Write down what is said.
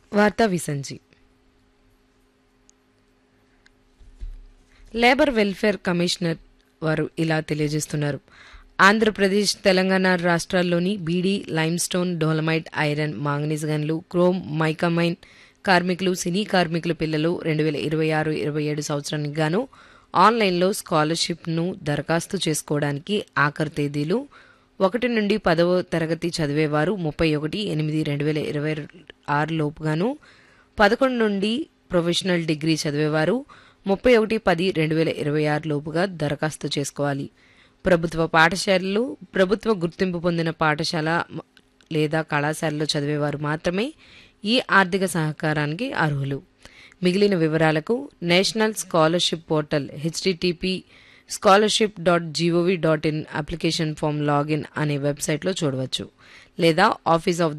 వార్తా విసంజి labour welfare commissioner వారు ఇలా తెలియజేస్తున్నారు ఆంధ్రప్రదేశ్ తెలంగాణ రాష్ట్రాల్లోని beedi limestone dolomite iron manganese గన్లు chrome మైకమైన్ కార్మికులు సినీ కార్మికుల పిల్లలు రెండు వేల ఇరవై ఆరు ఇరవై ఏడు సంవత్సరానికి గాను ఆన్లైన్లో స్కాలర్షిప్ను దరఖాస్తు చేసుకోవడానికి ఆఖరి తేదీలు ఒకటి నుండి పదవ తరగతి చదివేవారు ముప్పై ఒకటి ఎనిమిది రెండు వేల ఇరవై ఆరు లోపుగాను పదకొండు నుండి ప్రొఫెషనల్ డిగ్రీ చదివేవారు ముప్పై ఒకటి పది రెండు వేల ఇరవై ఆరు లోపుగా దరఖాస్తు చేసుకోవాలి ప్రభుత్వ పాఠశాలలు ప్రభుత్వ గుర్తింపు పొందిన పాఠశాల మ- లేదా కళాశాలలో చదివేవారు మాత్రమే ఈ ఆర్థిక సహకారానికి అర్హులు మిగిలిన వివరాలకు national scholarship portal HDTP scholarship dot GOV dot in application form login అనే వెబ్సైట్లో చూడవచ్చు లేదా ఆఫీస్ ఆఫ్